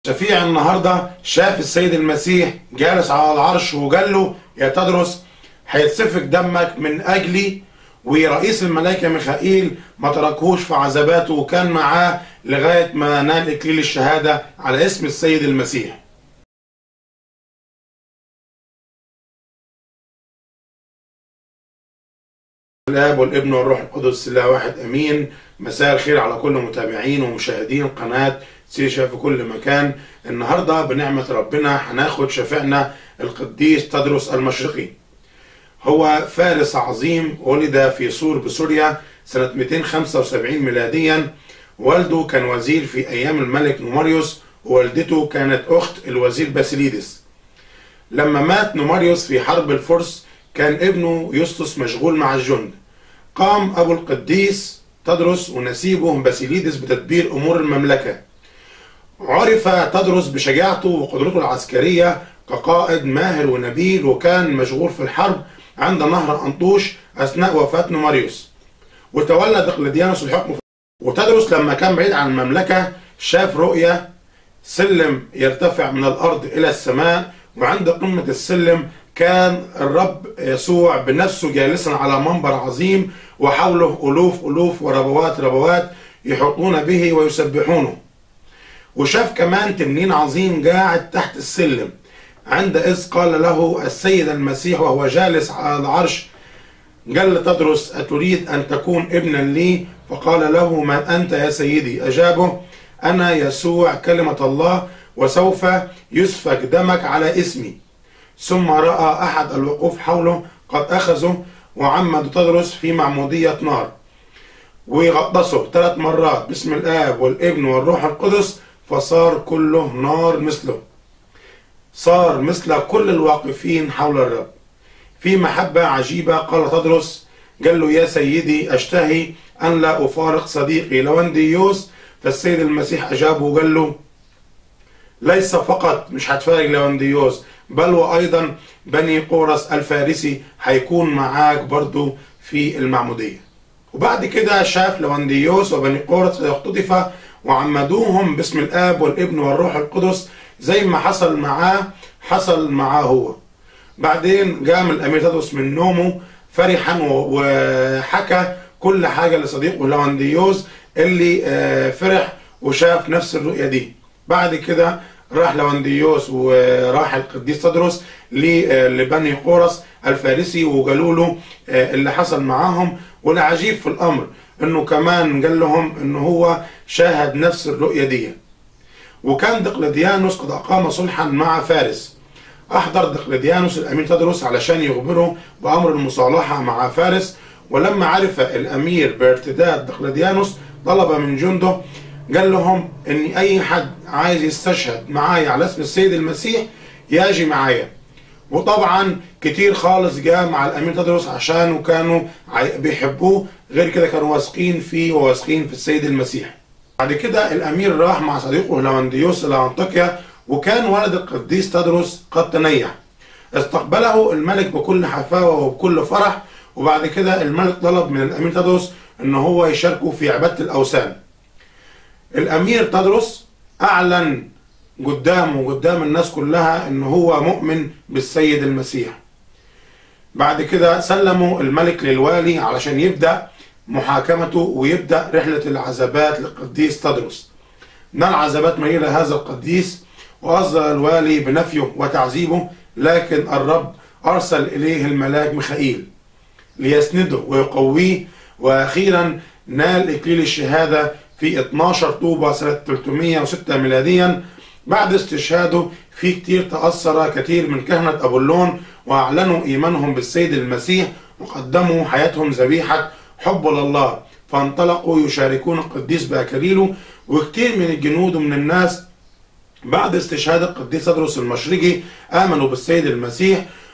شفيع النهارده شاف السيد المسيح جالس على العرش وقال له يا تدرس هيتسفك دمك من اجلي ورئيس الملائكه ميخائيل ما تركهوش في عذاباته وكان معاه لغايه ما نال اكليل الشهاده على اسم السيد المسيح. الاب والابن والروح القدس الله واحد امين مساء الخير على كل متابعين ومشاهدين قناه سيشا في كل مكان النهارده بنعمه ربنا هناخد شفيعنا القديس تدرس المشرقي هو فارس عظيم ولد في سور بسوريا سنة 275 ميلاديا والده كان وزير في أيام الملك نوماريوس ووالدته كانت أخت الوزير باسيليدس لما مات نوماريوس في حرب الفرس كان ابنه يسطس مشغول مع الجند قام أبو القديس تدرس ونسيبه باسيليدس بتدبير أمور المملكة عرف تدرس بشجاعته وقدرته العسكرية كقائد ماهر ونبيل وكان مشغول في الحرب عند نهر أنطوش أثناء وفاة نوماريوس وتولى دقلديانوس الحكم وتدرس لما كان بعيد عن المملكة شاف رؤية سلم يرتفع من الأرض إلى السماء وعند قمة السلم كان الرب يسوع بنفسه جالسا على منبر عظيم وحوله ألوف ألوف وربوات ربوات يحطون به ويسبحونه وشاف كمان تنين عظيم قاعد تحت السلم عندئذ قال له السيد المسيح وهو جالس على العرش قال لتدرس أتريد أن تكون ابنا لي فقال له من أنت يا سيدي أجابه أنا يسوع كلمة الله وسوف يسفك دمك على اسمي ثم رأى أحد الوقوف حوله قد أخذه وعمد تدرس في معمودية نار ويغطسه ثلاث مرات باسم الآب والابن والروح القدس فصار كله نار مثله صار مثل كل الواقفين حول الرب في محبة عجيبة قال تدرس قال له يا سيدي أشتهي أن لا أفارق صديقي لونديوس فالسيد المسيح أجابه وقال له ليس فقط مش هتفارق لونديوس بل وأيضا بني قورس الفارسي هيكون معاك برضو في المعمودية وبعد كده شاف لونديوس وبني قورس يختطف وعمدوهم باسم الآب والابن والروح القدس زي ما حصل معاه حصل معاه هو بعدين قام الامير تدرس من نومه فرحا وحكى كل حاجه لصديقه لوانديوز اللي فرح وشاف نفس الرؤيه دي بعد كده راح لوانديوس وراح القديس تدرس لبني قورس الفارسي وقالوا له اللي حصل معاهم والعجيب في الامر انه كمان قال لهم انه هو شاهد نفس الرؤيه دي وكان دقلديانوس قد أقام صلحا مع فارس أحضر دقلديانوس الأمير تدرس علشان يخبره بأمر المصالحة مع فارس ولما عرف الأمير بارتداد دقلديانوس طلب من جنده قال لهم إن أي حد عايز يستشهد معايا على اسم السيد المسيح يجي معايا وطبعا كتير خالص جاء مع الأمير تدرس عشان كانوا بيحبوه غير كده كانوا واثقين فيه وواثقين في السيد المسيح بعد كده الامير راح مع صديقه لوانديوس الى انطاكيا وكان ولد القديس تدرس قد تنيح استقبله الملك بكل حفاوه وبكل فرح وبعد كده الملك طلب من الامير تدرس ان هو يشاركه في عباده الاوثان الامير تدرس اعلن قدامه وقدام الناس كلها ان هو مؤمن بالسيد المسيح بعد كده سلموا الملك للوالي علشان يبدا محاكمته ويبدا رحله العذابات للقديس تدرس نال عذابات مهيله هذا القديس واصدر الوالي بنفيه وتعذيبه لكن الرب ارسل اليه الملاك ميخائيل ليسنده ويقويه واخيرا نال اكليل الشهاده في 12 طوبه سنه 306 ميلاديا بعد استشهاده في كتير تاثر كثير من كهنه ابولون واعلنوا ايمانهم بالسيد المسيح وقدموا حياتهم ذبيحه حب لله فانطلقوا يشاركون القديس بأكاليله وكتير من الجنود ومن الناس بعد استشهاد القديس تدرس المشرقي آمنوا بالسيد المسيح